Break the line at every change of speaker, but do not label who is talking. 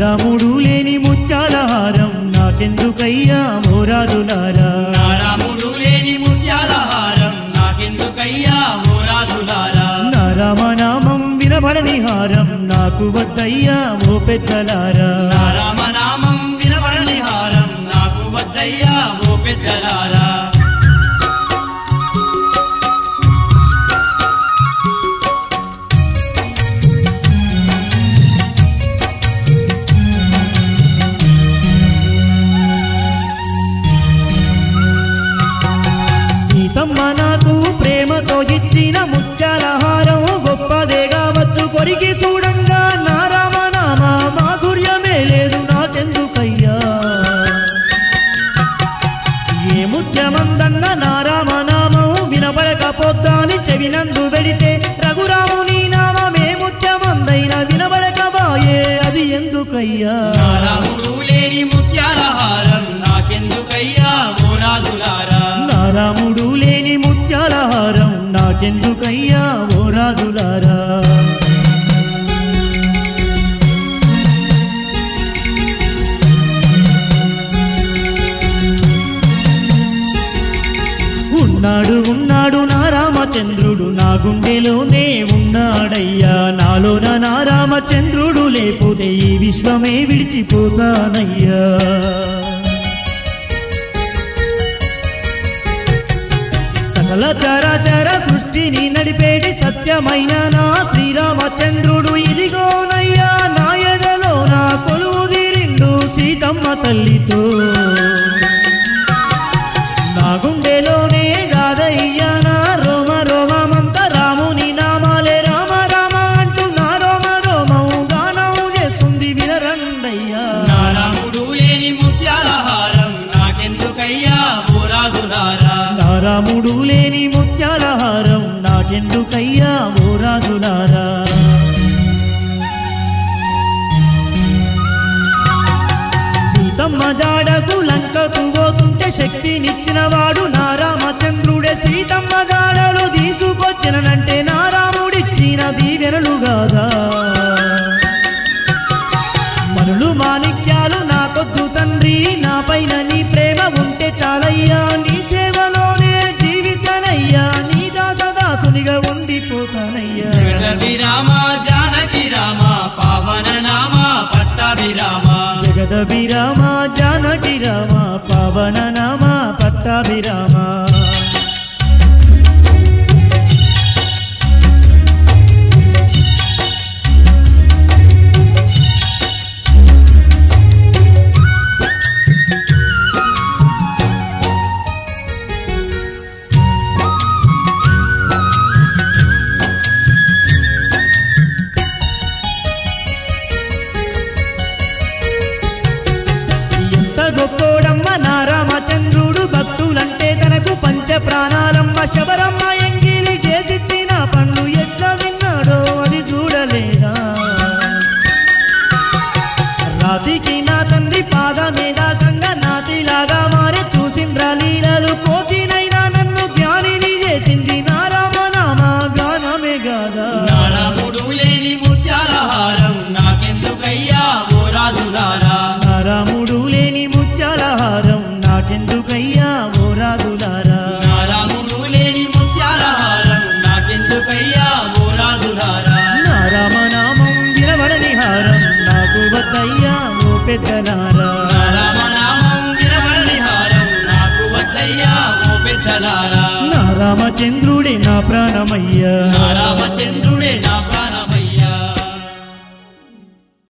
రాముడు లేని ముత్యాల హారం నాకెందుకయ్యా మోరాదులారా
నా రాముడు లేని ముత్యాల హారం నాకెందుకయ్యా ఓ రాజులారా
నా రామనామం వినబడని హారం నాకు వద్దయ్యా ఓ పెద్దలారా
నా రామనామం వినబడని హారం నాకు వద్దయ్యా ఓ పెద్దలారా
సీతమ్మ నాకు ప్రేమతో ఇచ్చిన ముత్యాల హారం గొప్పదే కావచ్చు కొరికి చూడంగా నా రామనామ మాధుర్యమే లేదు నాకెందుకయ్యా ఏ ముత్యమందన్న నా రామనామం వినబడకపోద్దాని చెవినందు పెడితే రఘురాముని నామమే ముత్యమందైన వినబడకబాయే అది ఎందుకయ్యా
నా రాముడు లేని ముత్యాల హారం నాకెందుకయ్యా ఓ రాజులారా
నా రాముడు లేని ముత్యాల హారం నాకెందుకయ్యా ఓ రాజులారా ఉన్నాడు ఉన్నాడు నా రామచంద్రుడు నా గుండెలోనే ఉన్నాడయ్యా నాలోన నా రామచంద్రుడు లేకపోతే ఈ విశ్వమే విడిచిపోతానయ్యా సకల చరాచర సృష్టిని నడిపేటి సత్యమైన నా శ్రీరామచంద్రుడు ఇదిగోనయ్యా నా ఎదలో నా కొలువు తీరిండు సీతమ్మ తల్లితో నా గుండెలోనే గాదయ్యా నా రోమ రోమమంత రాముని నామాలే రామ రామ అంటూ నా రోమ రోమం గానం చేస్తుంది వినరండయ్యా
నా రాముడు లేని ముత్యాల హారం నాకెందుకయ్యా ఓ రాజులారా
నా రాముడు లేని ముత్యాల హారం నాకెందుకయ్యా ఓ రాజులారా సీతమ్మ జాడకు లంకకు పోతుంటే శక్తినిచ్చిన వాడు నా రామచంద్రుడే సీతమ్మ జాడలు తీసుకొచ్చినంటే నా రాముడిచ్చిన దీవెనలు గాదా మనులు మాణిక్యాలు నాకొద్దు తండ్రి నా పైన నీ ప్రేమ ఉంటే చాలయ్యా నీ సేవలోనే జీవిస్తానయ్యా నీ దాసదాసునిగా ఉండిపోతానయ్యా
జగదభి రామ జానకి రామ పావన నామ పట్టాభిరామ
జగదభిరామ జానకి రామ పవన నామ పట్టాభిరామ ఎంత గొప్పోడమ్మ నా రామచంద్రుడు భక్తులంటే తనకు పంచ ప్రాణాలమ్మ శబరమ్మ ఎంగిలి చేసిచ్చిన పండ్లు ఎట్లా విన్నాడో అది చూడలేదా రాతికి నా తండ్రి పాదమే దాకంగా నాతిలాగా మారి చూసిండ్రా లీలలు కోతినైనా నన్ను జ్ఞానిని చేసింది నా రామనామ గానమే గాదా
నా రాముడు లేని ముత్యాల హారం నాకెందుకయ్యా ఓ రాజులారా
నా రాముడు లేని ముత్యాల హారం నాకెందుకయ్యా ఓ రాజులారా
నా రాముడు లేని ముత్యాల హారం నాకెందుకయ్యా ఓ రాజులారా
నా రామనామం వినబడని హారం నాకు వద్దయ్యా ఓ పెద్దలారా
నా రామనామం వినబడని హారం నాకు వద్దయ్యా ఓ పెద్దలారా
నా రామచంద్రుడే నా ప్రాణమయ్యా
నా రామ